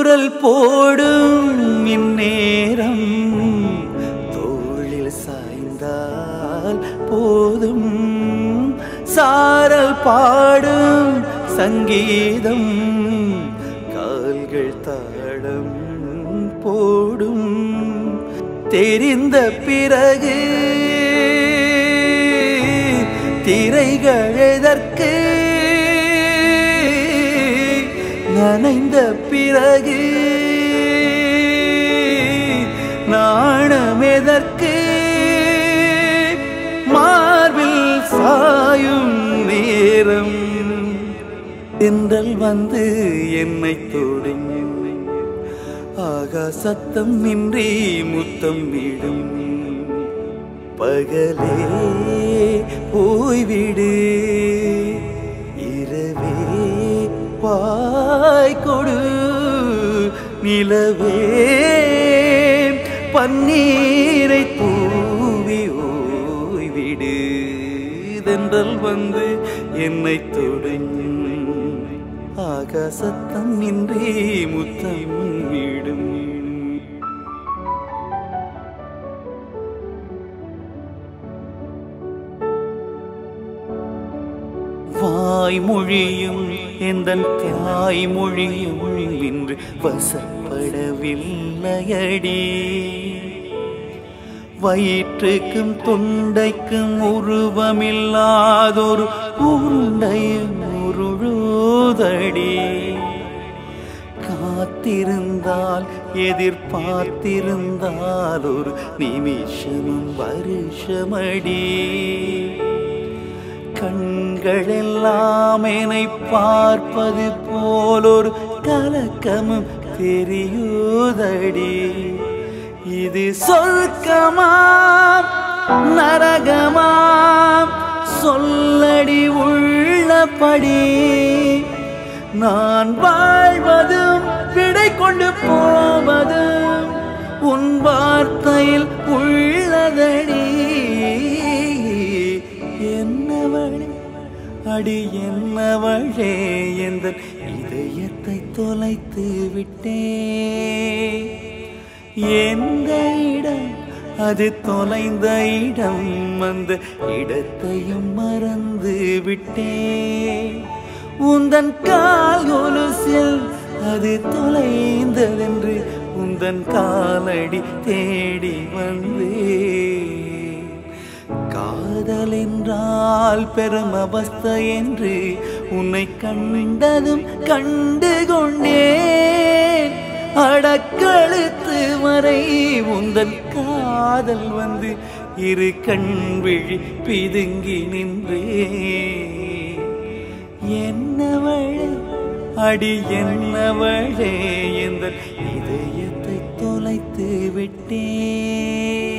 தூரல் போடும் இந்நேரம் தோளில் சாய்ந்தால் போதும் சாரல் பாடும் சங்கீதம் கால்கள் தாடம் போடும் தெரிந்த பிறகு திரைகள் எதற்கு நனைந்த பிறகு நாணம் எதற்கு மார்பில் சாயும் நேரம் தென்றல் வந்து என்னை தொடும் ஆகா சத்தம் இன்றி முத்தம் விடும் பகலே போய்விடு இரவே பாய் கொடு நிலவே பன்னீரை தூவி ஓய்விடு தென்றல் வந்து என்னை தொடங்கும் ஆகாசத்தம் இன்றி முத்தம் விடும் வாய்மொழியும் எந்தன் தாய்மொழியும் இன்று வசப்படவில்லையடி வயிற்றுக்கும் தொண்டைக்கும் உருவமில்லாதொரு உருண்டையும் உருழுதடி காத்திருந்தால் எதிர்பார்த்திருந்தால் ஒரு நிமிஷமும் வருஷமடி கண்களெல்லாம் என்னை பார்ப்பது போலொரு கலக்கமும் தெரியுதடி இது சொர்க்கமாம் நரகமாம் சொல்லடி உள்ளபடி நான் வாழ்வதும் விடை கொண்டு போவதும் உன் வார்த்தையில் உள்ளதடி என்னவளே அடி என்னவளே எந்த இதயத்தை தொலைத்து விட்டே எந்த இடம் அது தொலைந்த இடம் அந்த இடத்தையும் மறந்து விட்டே உந்தன் கால் கொலுசில் அது தொலைந்ததென்று உந்தன் காலடி தேடி வந்தே காதல் என்றால் பெரும் அவஸ்தை என்று உன்னை கண்டதும் கண்டு கொண்டேன் அடக்கழுத்து வரை உந்தன் காதல் வந்து இரு கண் விழி பிதுங்கி நின்றே என்னவளே அடி என்னவளே எந்த இதயத்தை தொலைத்து விட்டேன்